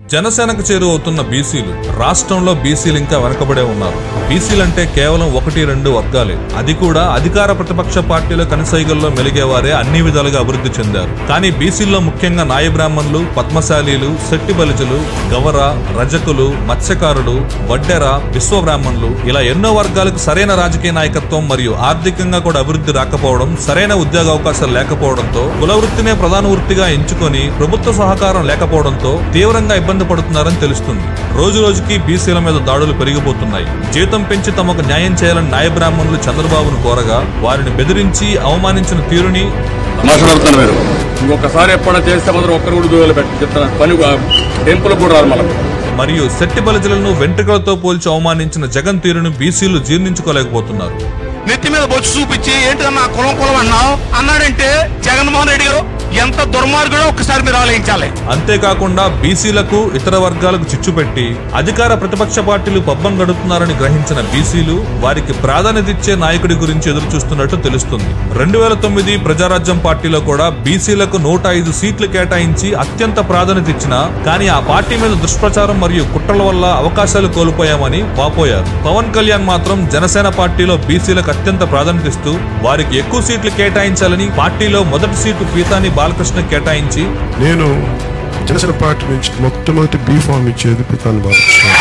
జనసేనకు చేరువవుతున్న బీసీలు రాష్ట్రంలో బీసీలు ఇంకా వెనకబడే ఉన్నారు బీసీలంటే కేవలం ఒకటి రెండు వర్గాలే అది కూడా అధికార ప్రతిపక్ష పార్టీల కనసైగల్లో మెలిగేవారే అన్ని విధాలుగా అభివృద్ధి చెందారు కానీ బీసీల్లో ముఖ్యంగా నాయ బ్రాహ్మణులు పద్మశాలీలు శెట్టి బలిజలు గవర రజకులు మత్స్యకారులు వడ్డెర విశ్వ బ్రాహ్మణులు ఇలా ఎన్నో వర్గాలకు సరైన రాజకీయ నాయకత్వం మరియు ఆర్థికంగా కూడా అభివృద్ధి రాకపోవడం సరైన ఉద్యోగ అవకాశాలు లేకపోవడంతో కుల వృత్తినే ప్రధాన వృత్తిగా ఎంచుకొని ప్రభుత్వ సహకారం లేకపోవడంతో తీవ్రంగా ఇబ్బంది పడుతున్నారని తెలుస్తుంది రోజు రోజుకి బీసీల మీద దాడులు పెరిగిపోతున్నాయి జీతం పెంచి తమకు న్యాయం చేయాలని న్యాయ బ్రాహ్మణులు చంద్రబాబును కోరగా వారిని బెదిరించి అవమానించిన తీరుని మాట్లాడుతున్నారు మీరు ఇంకొకసారి ఎప్పుడైనా చేస్తే మాత్రం ఒక్కరు కూడా దూరాలు పెట్టి చెప్తాను పని టెంపుల్ కూడా రారు మళ్ళీ మరియు శెట్టి బలిజలను వెంట్రుకలతో పోల్చి అవమానించిన జగన్ తీరును బీసీలు జీర్ణించుకోలేకపోతున్నారు నెత్తి మీద బొచ్చు చూపించి ఏంటన్నా కులం కులం అన్నావు అన్నాడంటే జగన్మోహన్ రెడ్డి గారు ఎంత దుర్మార్గుడో ఒక్కసారి మీరు ఆలోచించాలి అంతేకాకుండా బీసీలకు ఇతర వర్గాలకు చిచ్చు పెట్టి అధికార ప్రతిపక్ష పార్టీలు పబ్బం గడుపుతున్నారని గ్రహించిన బీసీలు వారికి ప్రాధాన్యత ఇచ్చే నాయకుడి గురించి ఎదురు చూస్తున్నట్టు తెలుస్తుంది రెండు వేల తొమ్మిది ప్రజారాజ్యం పార్టీలో కూడా బీసీలకు నూట ఐదు సీట్లు కేటాయించి అత్యంత ప్రాధాన్యత ఇచ్చిన కానీ ఆ పార్టీ మీద దుష్ప్రచారం మరియు కుట్రల వల్ల అవకాశాలు కోల్పోయామని వాపోయారు పవన్ కళ్యాణ్ మాత్రం జనసేన పార్టీలో బీసీలకు అత్యంత ప్రాధాన్యత ఇస్తూ వారికి ఎక్కువ సీట్లు కేటాయించాలని పార్టీలో మొదటి సీటు పీతాని బాలకృష్ణ కేటాయించి నేను జనసేన పార్టీ నుంచి మొట్టమొదటి బీ ఫామ్ ఇచ్చేది పితాని బాలకృష్ణ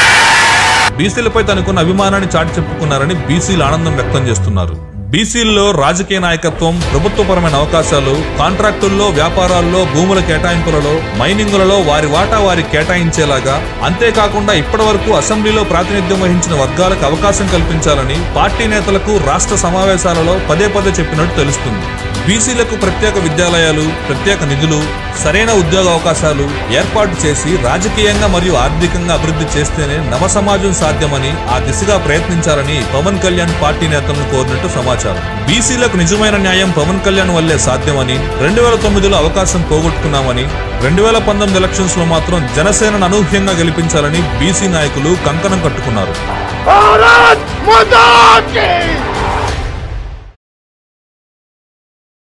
బీసీలపై తనకున్న అభిమానాన్ని చాటి చెప్పుకున్నారని బీసీలు ఆనందం వ్యక్తం చేస్తున్నారు బీసీల్లో రాజకీయ నాయకత్వం ప్రభుత్వపరమైన అవకాశాలు కాంట్రాక్టుల్లో వ్యాపారాల్లో భూముల కేటాయింపులలో మైనింగులలో వారి వాటా వారికి కేటాయించేలాగా అంతేకాకుండా ఇప్పటి వరకు అసెంబ్లీలో ప్రాతినిధ్యం వహించిన వర్గాలకు అవకాశం కల్పించాలని పార్టీ నేతలకు రాష్ట్ర సమావేశాలలో పదే పదే చెప్పినట్టు తెలుస్తుంది బీసీలకు ప్రత్యేక విద్యాలయాలు ప్రత్యేక నిధులు సరైన ఉద్యోగ అవకాశాలు ఏర్పాటు చేసి రాజకీయంగా మరియు ఆర్థికంగా అభివృద్ధి చేస్తేనే నవ సమాజం సాధ్యమని ఆ దిశగా ప్రయత్నించాలని పవన్ కళ్యాణ్ పార్టీ నేతలను కోరినట్టు సమాచారం బీసీలకు నిజమైన న్యాయం పవన్ కళ్యాణ్ వల్లే సాధ్యమని రెండు వేల తొమ్మిదిలో అవకాశం పోగొట్టుకున్నామని రెండు వేల పంతొమ్మిది ఎలక్షన్స్ లో మాత్రం జనసేనను అనూహ్యంగా గెలిపించాలని బీసీ నాయకులు కంకణం కట్టుకున్నారు భారత్ మాతా కీ